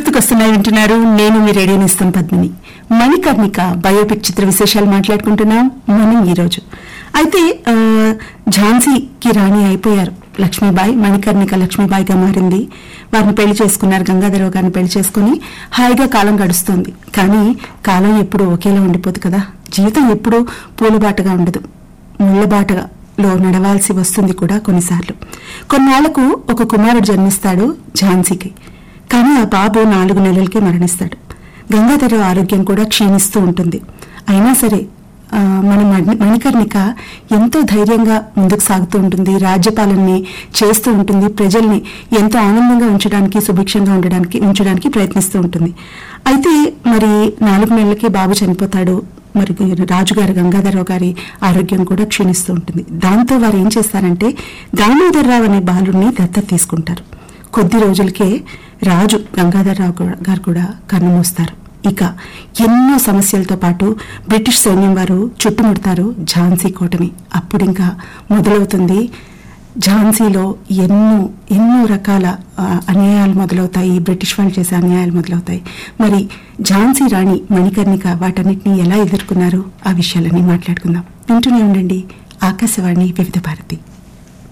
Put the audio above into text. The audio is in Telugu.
గుర్తుకొస్తున్నాయి వింటున్నారు నేను మీ రేడియో నిస్తాం పద్మిని మణికర్ణిక బయోపిక్ చిత్ర విశేషాలు మాట్లాడుకుంటున్నాం మనం ఈ రోజు అయితే ఆ, ఝాన్సీకి రాణి అయిపోయారు లక్ష్మీబాయి మణికర్ణిక లక్ష్మీబాయిగా మారింది వారిని పెళ్లి చేసుకున్నారు గంగాధరరావు గారిని పెళ్లి చేసుకుని హాయిగా కాలం గడుస్తుంది కానీ కాలం ఎప్పుడు ఒకేలా ఉండిపోదు కదా జీవితం ఎప్పుడూ పూలబాటగా ఉండదు ముళ్ళబాటగా లో నడవాల్సి వస్తుంది కూడా కొన్నిసార్లు కొన్నాళ్లకు ఒక కుమారుడు జన్మిస్తాడు ఝాన్సీకి కానీ ఆ బాబు నాలుగు నెలలకి మరణిస్తాడు గంగాధర ఆరోగ్యం కూడా క్షీణిస్తూ ఉంటుంది అయినా సరే ఆ, మన మణి- మణికర్ణిక ఎంతో ధైర్యంగా ముందుకు సాగుతూ ఉంటుంది రాజ్యపాలనని చేస్తూ ఉంటుంది ప్రజల్ని ఎంతో ఆనందంగా ఉంచడానికి సుభిక్షంగా ఉండడానికి ఉంచడానికి ప్రయత్నిస్తూ ఉంటుంది అయితే మరి నాలుగు నెలలకి బాబు చనిపోతాడు మరి రాజుగారి గంగాధరరావు గారి ఆరోగ్యం కూడా క్షీణిస్తూ ఉంటుంది దాంతో వారు ఏం చేస్తారంటే దామోదరరావు అనే బాలుడిని దత్తత తీసుకుంటారు కొద్ది రోజులకే రాజు గంగాధరరావు గా- గారు కూడా కన్నుమూస్తారు ఇక ఎన్నో సమస్యలతో పాటు బ్రిటిష్ సైన్యం వారు చుట్టుముడతారు ఝాన్సీ కోటని అప్పుడు ఇంకా మొదలవుతుంది ఝాన్సీలో ఎన్నో ఎన్నో రకాల ఆ, అన్యాయాలు మొదలవుతాయి బ్రిటిష్ వాళ్ళు చేసే అన్యాయాలు మొదలవుతాయి మరి ఝాన్సీ రాణి మణికర్ణిక వాటన్నిటిని ఎలా ఎదుర్కొన్నారు ఆ విషయాలన్నీ మాట్లాడుకుందాం వింటూనే ఉండండి ఆకాశవాణి వివిధ భారతి